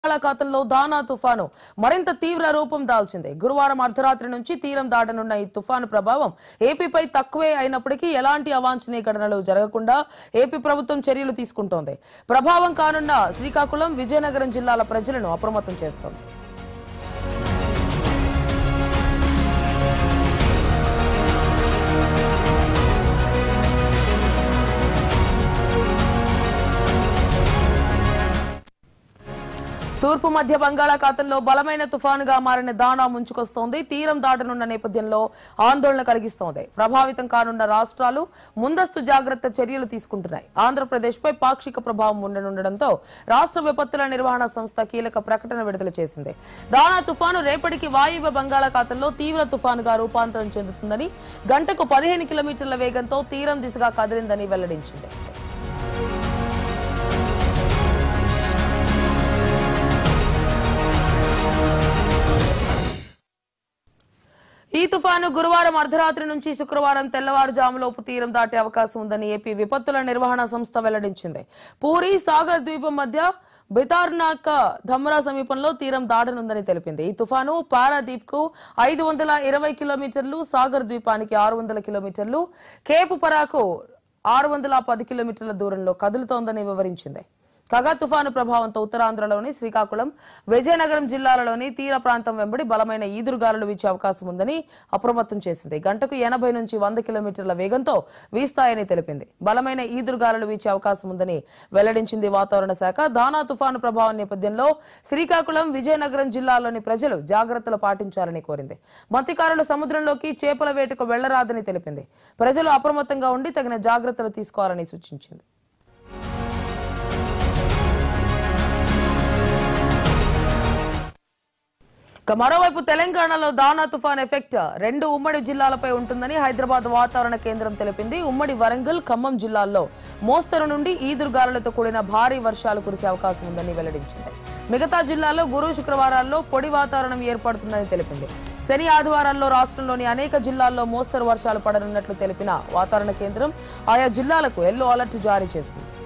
బంగాళాఖాతంలో దానా తుఫాను మరింత తీవ్ర రూపం దాల్చింది గురువారం అర్ధరాత్రి నుంచి తీరం దాటనున్న ఈ తుఫాను ప్రభావం ఏపీపై తక్కువే అయినప్పటికీ ఎలాంటి అవాంఛనీయ ఘటనలు జరగకుండా ఏపీ ప్రభుత్వం చర్యలు తీసుకుంటోంది ప్రభావం కానున్న శ్రీకాకుళం విజయనగరం జిల్లాల ప్రజలను అప్రమత్తం చేస్తోంది తూర్పు మధ్య బంగాళాఖాతంలో బలమైన తుఫానుగా మారిన దానా ముంచుకొస్తోంది తీరం దాటనున్న నేపథ్యంలో ఆందోళన కలిగిస్తోంది ప్రభావితం కానున్న రాష్ట్రాలు ముందస్తు జాగ్రత్త చర్యలు తీసుకుంటున్నాయి ఆంధ్రప్రదేశ్పై పాక్షిక ప్రభావం ఉండనుండడంతో రాష్ట్ర విపత్తుల నిర్వహణ సంస్థ కీలక ప్రకటన విడుదల చేసింది దానా తుఫాను రేపటికి వాయువ్య బంగాళాఖాతంలో తీవ్ర తుఫానుగా రూపాంతరం చెందుతుందని గంటకు పదిహేను కిలోమీటర్ల వేగంతో తీరం దిశగా కదిలిందని వెల్లడించింది ఈ తుఫాను గురువారం అర్ధరాత్రి నుంచి శుక్రవారం తెల్లవారుజాములోపు తీరం దాటే అవకాశం ఉందని ఏపీ విపత్తుల నిర్వహణ సంస్థ వెల్లడించింది పూరి సాగర్ ద్వీపం మధ్య బితార్నాక ధమ్రా సమీపంలో తీరం దాటనుందని తెలిపింది ఈ తుఫాను పారాదీప్ కు ఐదు వందల ఇరవై కిలోమీటర్లు సాగర్ ద్వీపానికి ఆరు వందల కిలోమీటర్లు కేపు పరాకు ఆరు వందల పది కిలోమీటర్ల దూరంలో కదులుతోందని వివరించింది కాగా తుఫాను ప్రభావంతో ఉత్తరాంధ్రలోని శ్రీకాకుళం విజయనగరం జిల్లాలలోని తీర ప్రాంతం వెంబడి బలమైన ఈదురుగాలులు వీచే అవకాశం ఉందని అప్రమత్తం చేసింది గంటకు ఎనభై నుంచి వంద కిలోమీటర్ల వేగంతో వీస్తాయని తెలిపింది బలమైన ఈదురుగాలులు వీచే అవకాశం ఉందని వెల్లడించింది వాతావరణ శాఖ దానా తుఫాను ప్రభావం నేపథ్యంలో శ్రీకాకుళం విజయనగరం జిల్లాలోని ప్రజలు జాగ్రత్తలు పాటించాలని కోరింది మత్స్యకారులు సముద్రంలోకి చేపల వేటకు వెళ్లరాదని తెలిపింది ప్రజలు అప్రమత్తంగా ఉండి తగిన జాగ్రత్తలు తీసుకోవాలని సూచించింది ఇక మరోవైపు తెలంగాణలో దానా తుఫాన్ ఎఫెక్ట్ రెండు ఉమ్మడి జిల్లాలపై ఉంటుందని హైదరాబాద్ వాతావరణ కేంద్రం తెలిపింది ఉమ్మడి వరంగల్ ఖమ్మం జిల్లాల్లో మోస్తరు నుండి ఈదురుగాలులతో కూడిన భారీ వర్షాలు కురిసే అవకాశం ఉందని వెల్లడించింది మిగతా జిల్లాల్లో గురు శుక్రవారాల్లో పొడి వాతావరణం ఏర్పడుతుందని తెలిపింది శని ఆదివారాల్లో రాష్ట్రంలోని అనేక జిల్లాల్లో మోస్తరు వర్షాలు పడనున్నట్లు తెలిపిన వాతావరణ కేంద్రం ఆయా జిల్లాలకు ఎల్లో అలర్ట్ జారీ చేసింది